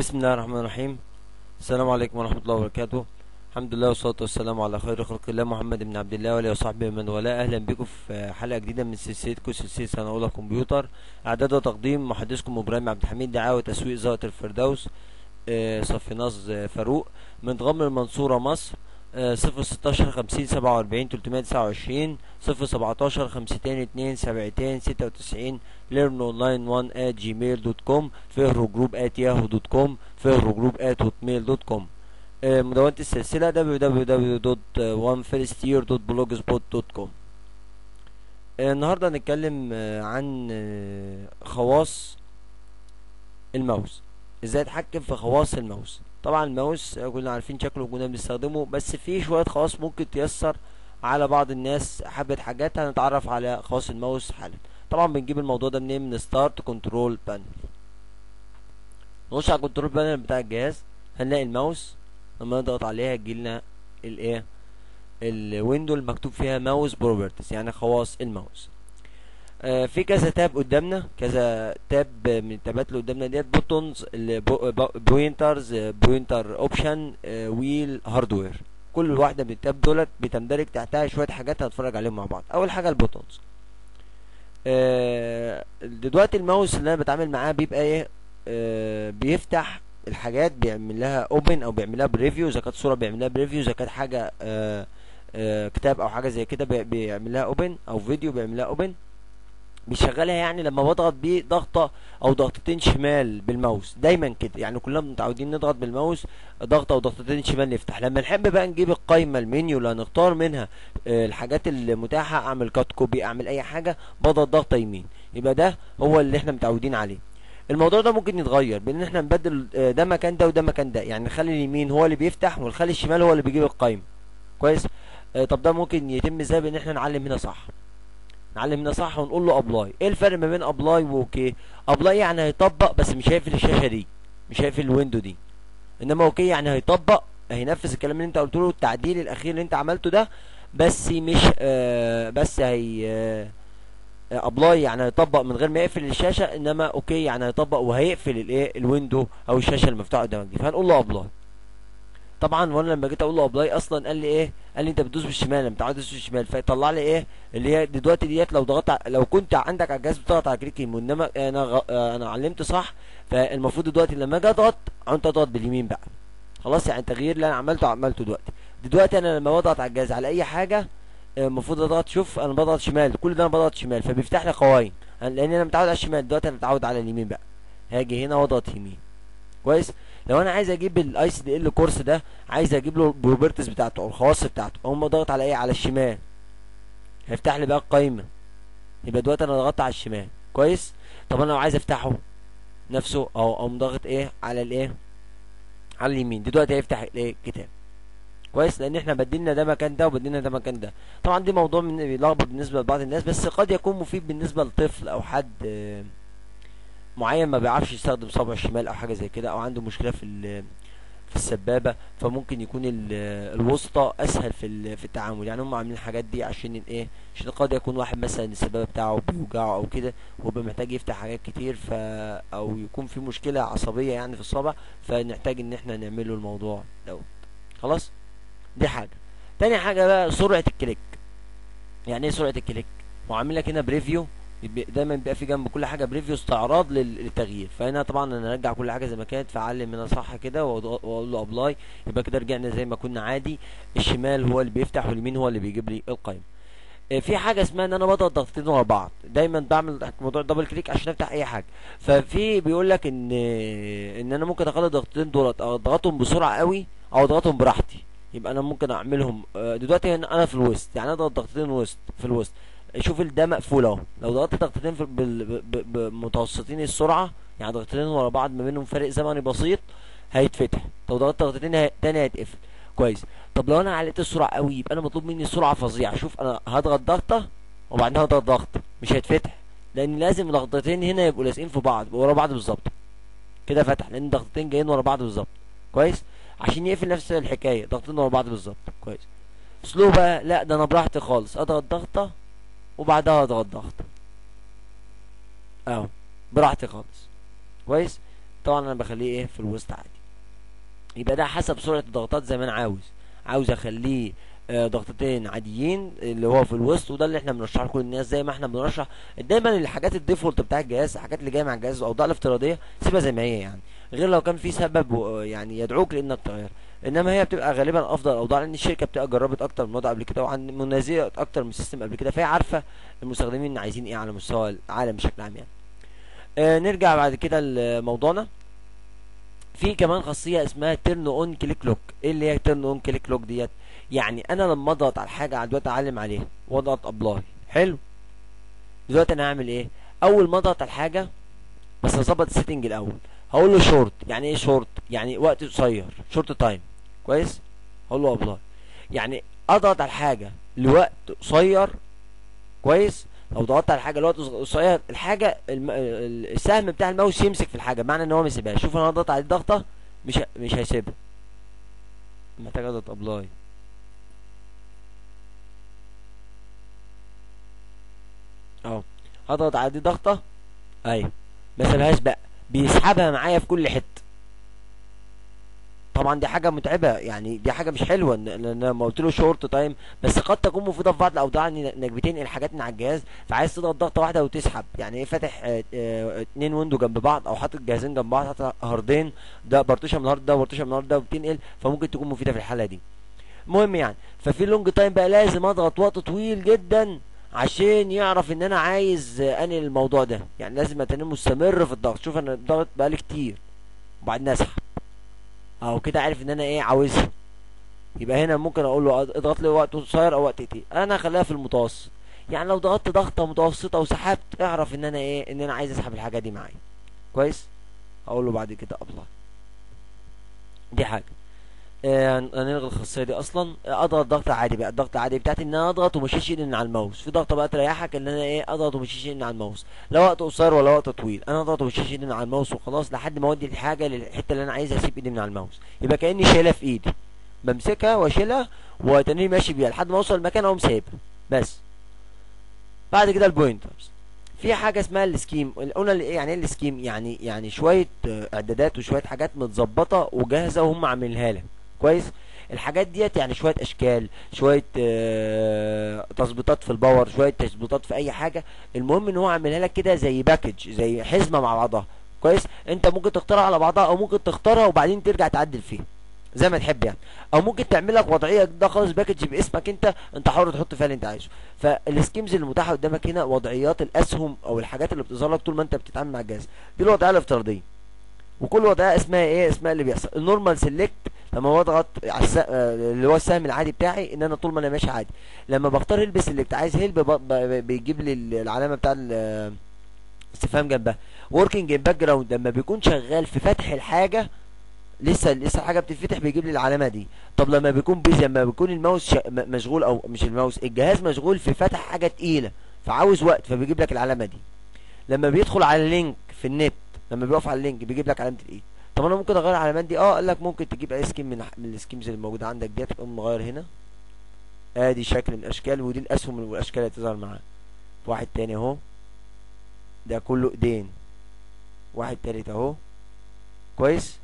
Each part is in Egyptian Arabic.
بسم الله الرحمن الرحيم السلام عليكم ورحمة الله وبركاته الحمد لله والصلاة والسلام على خير خلق الله محمد بن عبد الله وآله وصحبه من والاه أهلا بكم في حلقة جديدة من سلسلتكم سلسلة سنة أولى كمبيوتر إعداد وتقديم محدثكم إبراهيم عبد الحميد دعاية وتسويق زهرة الفردوس آه، صفيناز آه، فاروق من غمر المنصورة مصر صفر ستاشر خمسين سبعة وأربعين تلتمية تسعة وعشرين صفر سبعتاشر خمستين اتنين سبعتين ستة وتسعين learn online one at gmail دوت كوم فهرو جروب at yahoo دوت كوم فهرو جروب at hotmail دوت كوم مدونة السلسلة www.onefirstyear.blogspot.com آه، النهاردة هنتكلم آه، عن آه، خواص الماوس ازاي اتحكم في خواص الماوس طبعا الماوس آه، كلنا عارفين شكله وكنا بنستخدمه بس في شوية خواص ممكن تيسر على بعض الناس حبة حاجات هنتعرف على خواص الماوس حالا طبعا بنجيب الموضوع ده منين من ستارت كنترول بانل نخش على الكنترول بانل بتاع الجهاز هنلاقي الماوس لما نضغط عليها يجيلنا الايه الويندو المكتوب فيها ماوس بروبرتيز يعني خواص الماوس آه في كذا تاب قدامنا كذا تاب من التابات اللي قدامنا ديت بوتونز بوينترز بوينتر اوبشن ويل هاردوير كل واحده من التاب دولت بتندرج تحتها شويه حاجات هنتفرج عليهم مع بعض اول حاجه البوتونز آه دلوقتي الماوس اللي انا بتعامل معاه بيبقى ايه آه بيفتح الحاجات بيعمل لها اوبن او بيعمل لها بريفيو اذا كانت صوره بيعمل لها بريفيو اذا كانت حاجه آه آه كتاب او حاجه زي كده بي- بيعمل لها اوبن او فيديو بيعمل لها اوبن بيشغلها يعني لما بضغط بيه ضغطه او ضغطتين شمال بالماوس دايما كده يعني كلنا متعودين نضغط بالماوس ضغطه او ضغطتين شمال نفتح لما نحب بقى نجيب القايمه المنيو اللي هنختار منها آه، الحاجات المتاحه اعمل كات كوبي اعمل اي حاجه بضغط ضغطه يمين يبقى ده هو اللي احنا متعودين عليه الموضوع ده ممكن يتغير بان احنا نبدل آه، ده مكان ده وده مكان ده يعني نخلي اليمين هو اللي بيفتح ونخلي الشمال هو اللي بيجيب القايمه كويس آه، طب ده ممكن يتم ازاي بان احنا نعلم هنا صح نعلم هنا صح ونقول له ابلاي ايه الفرق ما بين ابلاي واوكي ابلاي يعني هيطبق بس مش هيقفل الشاشه دي مش هيقفل الويندو دي انما اوكي يعني هيطبق هينفذ الكلام اللي انت قلت له التعديل الاخير اللي انت عملته ده بس مش آه بس هي آه ابلاي يعني هيطبق من غير ما يقفل الشاشه انما اوكي يعني هيطبق وهيقفل الايه الويندو او الشاشه المفتوحه قدامك دي فهنقول له ابلاي طبعا وانا لما جيت اقول له ابلاي اصلا قال لي ايه قال لي انت بتدوس بالشمال انت عاوز تدوس بالشمال فيطلع لي ايه اللي هي دلوقتي ديت لو ضغطت ع- لو كنت عندك على الجهاز بتضغط على كليك يمين انما انا غ... آه، انا علمت صح فالمفروض دلوقتي لما اجي اضغط انت اضغط باليمين بقى خلاص يعني التغيير اللي انا عملته عملته دلوقتي دلوقتي انا لما بضغط على الجهاز على اي حاجه آه، المفروض اضغط شوف انا بضغط شمال كل ده انا بضغط شمال فبيفتح لي قوائم لان انا متعود على الشمال دلوقتي انا متعود على اليمين بقى هاجي هنا واضغط يمين كويس لو انا عايز اجيب الاي سي دي ال كورس ده عايز اجيب له البروبرتيز بتاعته او الخواص بتاعته اقوم ضغط على ايه على الشمال هيفتح لي بقى القايمه يبقى دلوقتي انا ضغطت على الشمال كويس طب انا لو عايز افتحه نفسه او اقوم ضاغط ايه على الايه على اليمين دلوقتي هيفتح الايه الكتاب كويس لان احنا بدلنا ده مكان ده وبدلنا ده مكان ده طبعا دي موضوع من بيلخبط بالنسبه لبعض الناس بس قد يكون مفيد بالنسبه لطفل او حد آه، معين ما بيعرفش يستخدم صابع الشمال او حاجه زي كده او عنده مشكله في ال- في السبابه فممكن يكون ال- الوسطى اسهل في ال- في التعامل يعني هم عاملين الحاجات دي عشان ايه عشان قد يكون واحد مثلا السبابه بتاعه بيوجعه او كده ويبقى محتاج يفتح حاجات كتير ف او يكون في مشكله عصبيه يعني في الصابع فنحتاج ان احنا نعمل له الموضوع دوت خلاص دي حاجه تاني حاجه بقى سرعه الكليك يعني ايه سرعه الكليك وعامل لك هنا بريفيو يبقى- دايما بيبقى في جنب كل حاجه بريفيو استعراض لل- للتغيير فهنا طبعا انا ارجع كل حاجه زي ما كانت فاعلم هنا صح كده وأضغ- واقول له ابلاي يبقى كده رجعنا زي ما كنا عادي الشمال هو اللي بيفتح واليمين هو اللي بيجيب لي القائمه آه، في حاجه اسمها ان انا بضغط ضغطتين ورا بعض دايما بعمل موضوع الدبل كليك عشان افتح اي حاجه ففي بيقول لك ان ان انا ممكن اخلي الضغطتين دولت اضغطهم بسرعه قوي او اضغطهم براحتي يبقى انا ممكن اعملهم آه، دلوقتي هنا انا في الوسط يعني اضغط ضغطتين وسط في الوسط شوف ال- ده مقفول اهو لو ضغطت ضغطتين في بال- ب- ب- بمتوسطين السرعه يعني ضغطتين ورا بعض ما بينهم فرق زمني بسيط هيتفتح لو ضغطت ضغطتين هي- تاني هيتقفل كويس طب لو انا علقت السرعه قوي يبقى انا مطلوب مني سرعه فظيعه شوف انا هضغط ضغطه وبعدين هضغط ضغطه مش هيتفتح لان لازم ضغطتين هنا يبقوا لازقين في بعض يبقوا ورا بعض بالظبط كده فتح لان ضغطتين جايين ورا بعض بالظبط كويس عشان يقفل نفس الحكايه ضغطين ورا بعض بالظبط كويس سلو بقى لا ده انا براحتي خالص اضغط ضغطه وبعدها اضغط ضغطه اهو براحتي خالص كويس طبعا انا بخليه ايه في الوسط عادي يبقى ده حسب سرعه الضغطات زي ما انا عاوز عاوز اخليه آه، ضغطتين عاديين اللي هو في الوسط وده اللي احنا بنرشحه لكل الناس زي ما احنا بنرشح دايما الحاجات الديفولت بتاع الجهاز الحاجات اللي جايه مع الجهاز الاوضاع الافتراضيه سيبها زي ما هي يعني غير لو كان في سبب و- يعني يدعوك لانك تغير انما هي بتبقى غالبا افضل الاوضاع لان الشركه بتبقى جربت اكتر من وضع قبل كده وعن منازعه اكتر من سيستم قبل كده فهي عارفه المستخدمين عايزين ايه على مستوى العالم بشكل عام يعني آه نرجع بعد كده لموضوعنا في كمان خاصيه اسمها تيرن اون كليك لوك ايه اللي هي تيرن اون كليك لوك ديت يعني انا لما اضغط على حاجه على دلوقتي اعلم عليها واضغط ابلاي حلو دلوقتي انا هعمل ايه اول ما اضغط على الحاجه بس هظبط السيتنج الاول هقول له شورت يعني ايه شورت يعني وقت قصير شورت تايم كويس هقول له ابلاي يعني اضغط على الحاجه لوقت قصير كويس لو ضغطت على الحاجه لوقت قصير الحاجه الم... ال- السهم بتاع الماوس يمسك في الحاجه معنى ان هو ما يسيبهاش شوف انا ضغط على الضغطه مش ه- مش هيسيبها محتاج اضغط ابلاي اهو هضغط على دي ضغطه ايوه ما سابهاش بقى بيسحبها معايا في كل حته طبعا دي حاجه متعبه يعني دي حاجه مش حلوه إن- لان لما قلت له شورت تايم بس قد تكون مفيده في بعض الاوضاع إن- انك بتنقل حاجات من على الجهاز فعايز تضغط ضغطه واحده وتسحب يعني ايه فاتح آه، آه، اتنين ويندو جنب بعض او حاطط جهازين جنب بعض حاطط هاردين ده بارتيشن من الهارد ده وبارتيشن من الهارد ده وبتنقل فممكن تكون مفيده في الحاله دي المهم يعني ففي لونج تايم بقى لازم اضغط وقت طويل جدا عشان يعرف ان انا عايز آه، انقل الموضوع ده يعني لازم اتنين مستمر في الضغط شوف انا الضغط بقالي كتير وبعدين اسحب اهو كده عارف ان انا ايه عاوزها يبقى هنا ممكن اقول له اضغط لي وقت قصير او وقت كتير انا هخليها في المتوسط يعني لو ضغطت ضغطه متوسطه وسحبت اعرف ان انا ايه ان انا عايز اسحب الحاجه دي معايا كويس اقول له بعد كده ابلاي دي حاجه آه هنلغي الخاصيه دي اصلا آه، اضغط ضغط عادي بقى الضغط العادي بتاعتي ان انا اضغط وما اشيلش ايدي من على الماوس في ضغطه بقى تريحك ان انا ايه اضغط وما اشيلش ايدي من على الماوس لا وقت قصير ولا وقت طويل انا اضغط وما اشيلش ايدي من على الماوس وخلاص لحد ما اودي الحاجه للحته اللي انا عايز اسيب ايدي من على الماوس يبقى كاني شايلها في ايدي بمسكها واشيلها وتاني ماشي بيها لحد ما اوصل المكان اقوم سايبها بس بعد كده البوينترز في حاجه اسمها السكيم قلنا ال- يعني ايه السكيم يعني يعني شويه آه، اعدادات وشويه حاجات متظبطه وجاهزه وهم عاملينها لك كويس الحاجات ديت يعني شويه اشكال شويه آه، تظبيطات في الباور شويه تظبيطات في اي حاجه المهم ان هو عاملها لك كده زي باكج زي حزمه مع بعضها كويس انت ممكن تختارها على بعضها او ممكن تختارها وبعدين ترجع تعدل فيها زي ما تحب يعني او ممكن تعمل لك وضعيه ده خالص باكج باسمك انت انت حر تحط فيها اللي انت عايزه فالسكيمز اللي متاحه قدامك هنا وضعيات الاسهم او الحاجات اللي بتظهر لك طول ما انت بتتعامل مع الجهاز دي الوضعيه الافتراضيه وكل وضعيه اسمها ايه اسمها اللي بيحصل النورمال سيلكت لما بضغط على الس... آه، اللي هو السهم العادي بتاعي ان انا طول ما انا ماشي عادي لما بختار هيلب سيلكت عايز هيلب ب... ب... بيجيب لي ال- العلامه بتاع ال- استفهام جنبها وركينج ان باك جراوند لما بيكون شغال في فتح الحاجه لسه لسه الحاجه بتتفتح بيجيب لي العلامه دي طب لما بيكون بيزي لما بيكون الماوس ش... م- مشغول او مش الماوس الجهاز مشغول في فتح حاجه تقيله فعاوز وقت فبيجيب لك العلامه دي لما بيدخل على اللينك في النت لما بيقف على اللينك بيجيب لك علامه الايد طب انا ممكن اغير العلامات دي اه قال لك ممكن تجيب اي سكيم من من السكيمز اللي موجوده عندك ديت تقوم مغير هنا ادي شكل من الاشكال ودي الاسهم والاشكال اللي هتظهر معاه واحد تاني اهو ده كله ايدين واحد تالت اهو كويس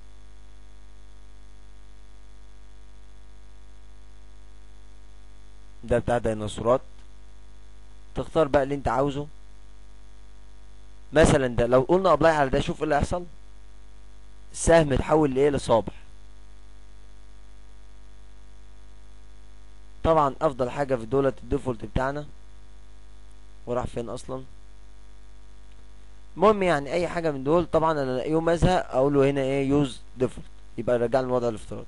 ده بتاع ديناصورات تختار بقى اللي انت عاوزه مثلا ده لو قلنا ابلاي على ده شوف ايه اللي هيحصل السهم اتحول لايه لصابع طبعا افضل حاجه في دولة الديفولت بتاعنا وراح فين اصلا المهم يعني اي حاجه من دول طبعا انا يوم ما ازهق اقول له هنا ايه يوز ديفولت يبقى يرجعني للوضع الافتراضي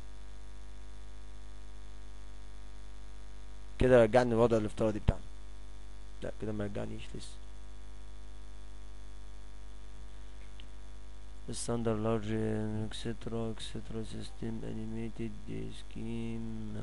كده رجعني للوضع الافتراضي بتاعنا لا كده ما رجعنيش لسه ستاندر لارج اكسترا اكسترا سيستم انيميتد سكيم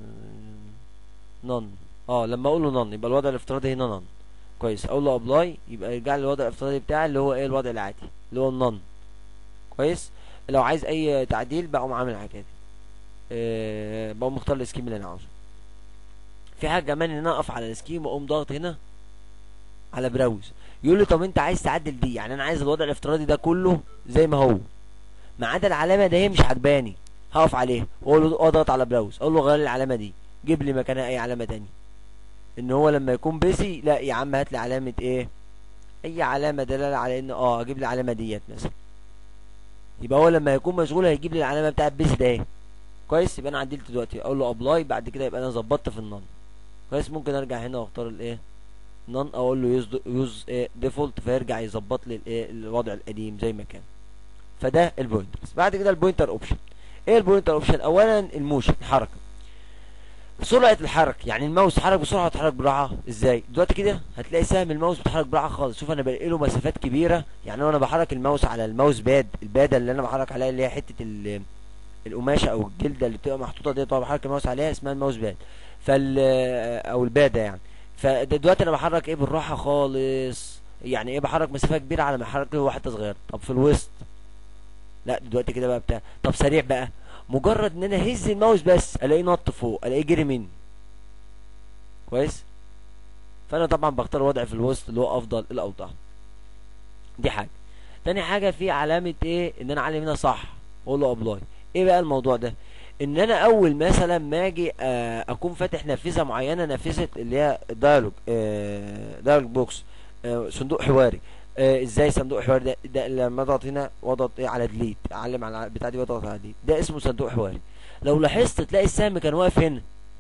نون اه لما اقول له نون يبقى الوضع الافتراضي هنا نون كويس اقول له ابلاي يبقى يرجع لي الوضع الافتراضي بتاعي اللي هو ايه الوضع العادي اللي هو النون كويس لو عايز اي تعديل بقوم عامل حاجه دي أه بقوم مختار السكيم اللي انا عاوزه في حاجه كمان ان انا اقف على السكيم واقوم ضاغط هنا على براوز يقول لي طب انت عايز تعدل دي يعني انا عايز الوضع الافتراضي ده كله زي ما هو ما عدا العلامه ده هي مش عجباني هقف عليها واقول له اضغط على براوز اقول له غير لي العلامه دي جيب لي مكانها اي علامه تانية ان هو لما يكون بيسي لا يا عم هات لي علامه ايه اي علامه دلاله على ان اه اجيب لي العلامه ديت مثلا يبقى هو لما يكون مشغول هيجيب لي العلامه بتاعت بيسي ده اهي كويس يبقى انا عدلت دلوقتي اقول له ابلاي بعد كده يبقى انا ظبطت في النون كويس ممكن ارجع هنا واختار الايه نون اقول له يوز يوز ايه ديفولت فيرجع يظبط لي الايه الوضع القديم زي ما كان فده البوينترز بعد كده البوينتر اوبشن ايه البوينتر اوبشن اولا الموشن الحركه سرعه الحركه يعني الماوس اتحرك بسرعه اتحرك براحه ازاي دلوقتي كده هتلاقي سهم الماوس بيتحرك براحه خالص شوف انا بلاقي له مسافات كبيره يعني وانا بحرك الماوس على الماوس باد الباده اللي انا بحرك عليها اللي هي حته ال- القماشه او الجلده اللي بتبقى محطوطه دي طبعا بحرك الماوس عليها اسمها الماوس باد فال او الباده يعني فدلوقتي انا بحرك ايه بالراحه خالص يعني ايه بحرك مسافه كبيره على ما احرك له واحده صغيره طب في الوسط لا دلوقتي كده بقى بتاع طب سريع بقى مجرد ان انا اهز الماوس بس الاقيه نط فوق الاقيه جري مني كويس فانا طبعا بختار وضع في الوسط اللي هو افضل الاوضاع دي حاجه تاني حاجه في علامه ايه ان انا اعلم هنا صح اقول له ابلاي ايه بقى الموضوع ده ان انا اول مثلا ما اجي آه، اكون فاتح نافذه معينه نافذه اللي هي دايلوج آه، دايلوج بوكس آه، صندوق حواري آه، ازاي صندوق حواري ده, ده لما اضغط هنا واضغط ايه على ديليت اعلم على بتاع دي واضغط على ديليت ده اسمه صندوق حواري لو لاحظت تلاقي السهم كان واقف هنا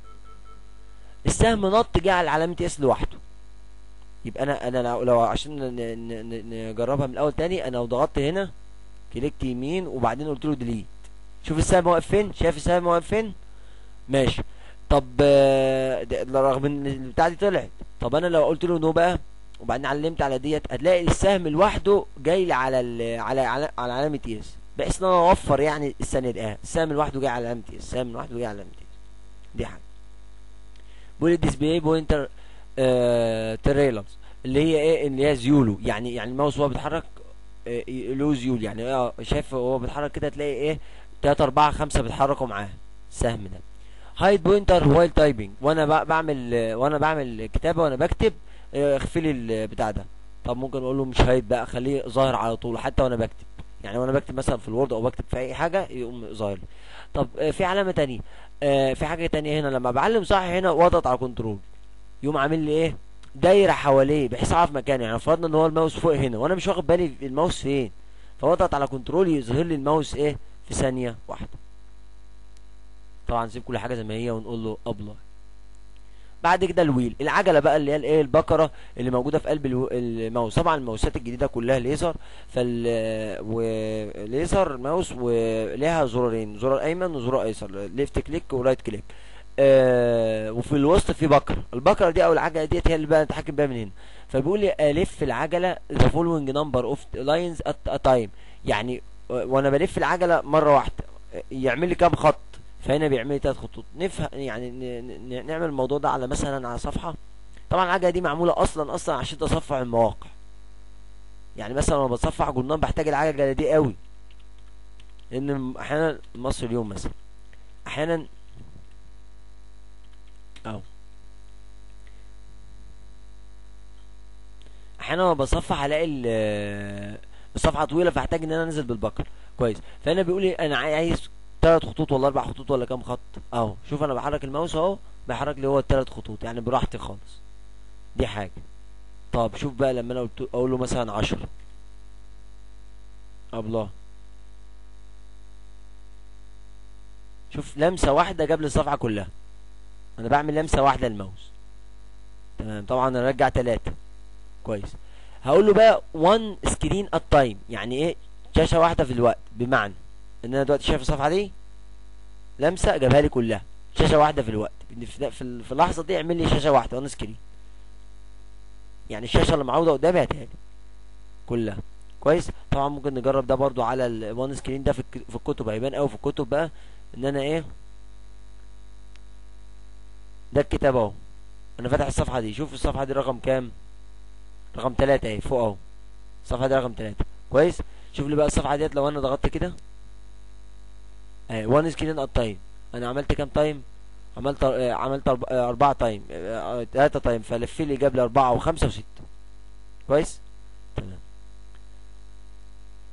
السهم نط جه على علامه اس لوحده يبقى انا انا لو, لو عشان ن- ن- ن- نجربها من الاول تاني انا لو ضغطت هنا كليكت يمين وبعدين قلت له ديليت شوف السهم واقف فين شايف السهم واقف فين ماشي طب آه، ده- ده رغم ان البتاع دي طلعت طب انا لو قلت له نو بقى وبعدين علمت على ديت هتلاقي السهم لوحده جاي لي على ال- على على, على علامه يس بحيث ان انا اوفر يعني الثانيه دي اه السهم لوحده جاي على علامه يس السهم لوحده جاي على علامه يس دي حاجه بولي ديسبلاي بوينتر تريلرز اللي هي ايه اللي هي زيولو يعني يعني الماوس وهو بيتحرك آه، له زيول يعني اه شايف وهو بيتحرك كده تلاقي ايه 3 4 5 بيتحركوا معاه السهم ده هايد بوينتر وايل تايبنج وانا ب- بعمل آه، وانا بعمل كتابه وانا بكتب آه، اخفي لي البتاع ده طب ممكن اقول له مش هايد بقى خليه ظاهر على طول حتى وانا بكتب يعني وانا بكتب مثلا في الوورد او بكتب في اي حاجه يقوم ظاهر لي طب آه، في علامه تانية آه، في حاجه تانية هنا لما بعلم صح هنا واضغط على كنترول يقوم عامل لي ايه دايره حواليه بحيث اعرف مكانه يعني فرضنا ان هو الماوس فوق هنا وانا مش واخد بالي الماوس فين فاضغط على كنترول يظهر لي الماوس ايه في ثانيه واحده طبعا نسيب كل حاجه زي ما هي ونقول له ابلاي بعد كده الويل العجله بقى اللي هي الايه البكره اللي موجوده في قلب الو- الماوس طبعا الماوسات الجديده كلها ليزر فال وليزر ماوس وليها زرارين زرار ايمن وزرار ايسر ليفت كليك ورايت كليك آه وفي الوسط في بكره البكره دي او العجله ديت هي اللي بقى نتحكم بيها من هنا فبيقول لي الف العجله the following number of lines at a time يعني و- وانا بلف العجله مره واحده آه، يعمل لي كام خط فهنا بيعمل لي ثلاث خطوط نفهم يعني ن- ن- نعمل الموضوع ده على مثلا على صفحه طبعا العجله دي معموله اصلا اصلا عشان تصفح المواقع يعني مثلا لما بتصفح جورنال بحتاج العجله دي قوي لان احيانا مصر اليوم مثلا احيانا اهو احيانا لما بصفح الاقي ال- الصفحه طويله فاحتاج ان انا انزل بالبكر كويس فهنا بيقول لي انا عايز ثلاث خطوط ولا اربع خطوط ولا كام خط اهو شوف انا بحرك الماوس اهو بحرك لي هو الثلاث خطوط يعني براحتي خالص دي حاجه طب شوف بقى لما انا قلت اقول له مثلا 10 الله شوف لمسه واحده جاب لي الصفحه كلها انا بعمل لمسه واحده الماوس تمام طبعا انا ارجع ثلاثة كويس هقول له بقى one screen at time يعني ايه شاشه واحده في الوقت بمعنى ان انا دلوقتي شايف الصفحه دي لمسه جابها لي كلها شاشه واحده في الوقت إن في في ال- في اللحظه دي اعمل لي شاشه واحده وان سكرين يعني الشاشه اللي معروضه قدامي هاتها لي كلها كويس طبعا ممكن نجرب ده برضو على الوان سكرين ده في الك- في الكتب هيبان قوي في الكتب بقى ان انا ايه ده الكتاب اهو انا فاتح الصفحه دي شوف الصفحه دي رقم كام رقم ثلاثة اهي فوق اهو الصفحه دي رقم ثلاثة كويس شوف لي بقى الصفحه ديت لو انا ضغطت كده اهي وان سكرين ات تايم انا عملت كام تايم عملت آه، عملت أرب- آه، أربعة تايم ثلاثة تايم فلف لي جاب لي أربعة وخمسة وستة كويس تمام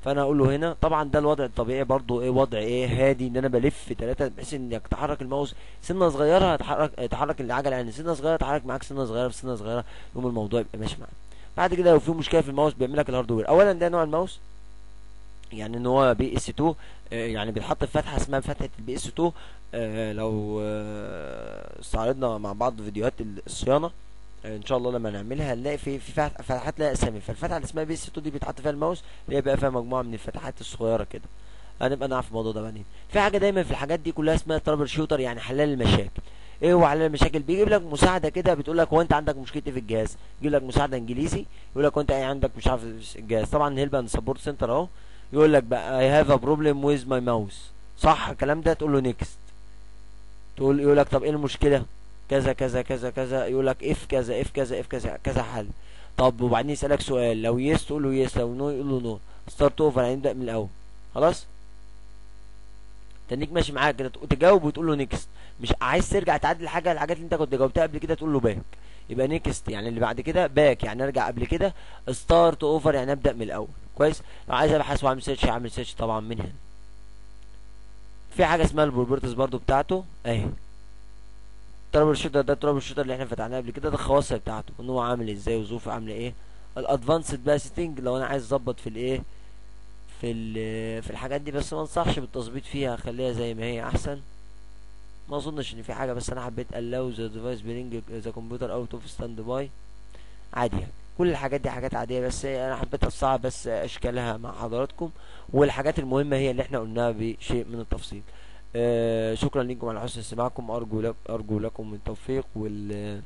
فانا اقول له هنا طبعا ده الوضع الطبيعي برضو ايه وضع ايه هادي ان انا بلف ثلاثة بحيث انك تحرك الماوس سنه صغيره هتحرك تحرك العجله يعني سنه صغيره تحرك معاك سنه صغيره في سنه صغيره يقوم الموضوع يبقى ماشي معاك بعد كده لو في مشكله في الماوس بيعمل لك الهاردوير اولا ده نوع الماوس يعني ان هو بي اس 2 آه، يعني بيتحط في فتحه اسمها فتحه البي اس 2 آه، لو آه، استعرضنا مع بعض فيديوهات الصيانه آه، ان شاء الله لما نعملها هنلاقي في في فتح- فتحات لها اسامي فالفتحه اللي اسمها بي اس 2 دي بيتحط فيها الماوس اللي هي بقى فيها مجموعه من الفتحات الصغيره كده هنبقى نعرف الموضوع ده بعدين في حاجه دايما في الحاجات دي كلها اسمها ترابل شوتر يعني حلال المشاكل ايه هو حلال المشاكل بيجيب لك مساعده كده بتقول لك هو انت عندك مشكله ايه في الجهاز يجيب لك مساعده انجليزي يقول لك وانت ايه عندك مش عارف الجهاز طبعا هيلب اند سبورت سنتر اهو يقول لك بقى اي هاف ا بروبلم ويز ماي ماوس صح الكلام ده تقول له نيكست تقول يقول لك طب ايه المشكله كذا كذا كذا كذا يقول لك اف كذا اف كذا اف كذا كذا حل طب وبعدين يسالك سؤال لو يس تقول له يس لو نو يقول له نو ستارت اوفر هنبدا من الاول خلاص تنيك ماشي معاك كده تجاوب وتقول له نيكست مش عايز ترجع تعدل حاجه الحاجات اللي انت كنت جاوبتها قبل كده تقول له باك يبقى نيكست يعني اللي بعد كده باك يعني ارجع قبل كده ستارت اوفر يعني ابدا من الاول كويس لو عايز ابحث واعمل سيرش اعمل سيرش طبعا من هنا في حاجه اسمها البروبرتيز برضو بتاعته اهي ترابل شوتر ده الترابل شوتر اللي احنا فتحناه قبل كده ده الخواص بتاعته ان هو عامل ازاي وظروفه عامله ايه الادفانسد بقى سيتنج لو انا عايز اظبط في الايه في ال- في الحاجات دي بس ما انصحش بالتظبيط فيها خليها زي ما هي احسن ما اظنش ان في حاجه بس انا حبيت allow the device bring the computer out of standby عادي يعني كل الحاجات دي حاجات عاديه بس انا حبيت اصعب بس اشكالها مع حضراتكم والحاجات المهمه هي اللي احنا قلناها بشيء من التفصيل آه شكرا لكم على حسن استماعكم ارجو لك ارجو لكم التوفيق وال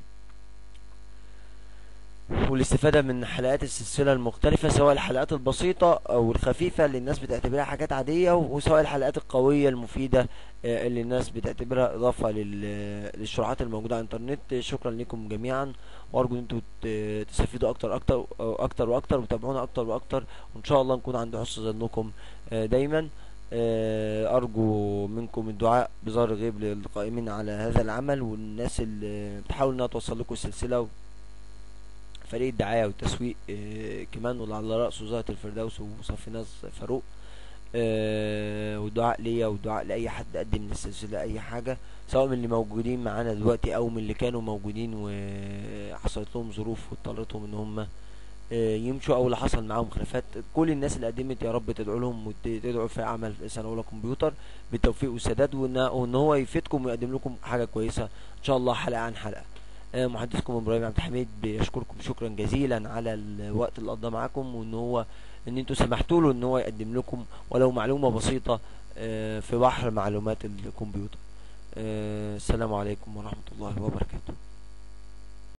والاستفادة من حلقات السلسلة المختلفة سواء الحلقات البسيطة أو الخفيفة اللي الناس بتعتبرها حاجات عادية وسواء الحلقات القوية المفيدة آه، اللي الناس بتعتبرها إضافة لل- للشروحات الموجودة على الإنترنت شكرا لكم جميعا وأرجو إن أنتوا ت- تستفيدوا أكتر أكتر أكتر وأكتر وتابعونا أكتر وأكتر وإن شاء الله نكون عند حسن ظنكم آه، دايما آه، أرجو منكم الدعاء بظهر غيب للقائمين على هذا العمل والناس اللي بتحاول إنها توصل لكم السلسلة فريق الدعاية والتسويق آه، كمان واللي على رأسه زهرة الفردوس وصافي ناس فاروق آه، والدعاء ليا والدعاء لأي حد قدم للسلسلة أي حاجة سواء من اللي موجودين معانا دلوقتي أو من اللي كانوا موجودين وحصلت لهم ظروف واضطرتهم إن هم آه، يمشوا أو اللي حصل معاهم خلافات كل الناس اللي قدمت يا رب تدعو لهم وتدعوا في عمل سنة أولى كمبيوتر بالتوفيق والسداد وإن وإن هو يفيدكم ويقدم لكم حاجة كويسة إن شاء الله حلقة عن حلقة آه، محدثكم ابراهيم عبد الحميد بيشكركم شكرا جزيلا على الوقت اللي قضاه معاكم وان هو ان انتوا سمحتوا له ان هو يقدم لكم ولو معلومه بسيطه آه، في بحر معلومات الكمبيوتر آه، السلام عليكم ورحمه الله وبركاته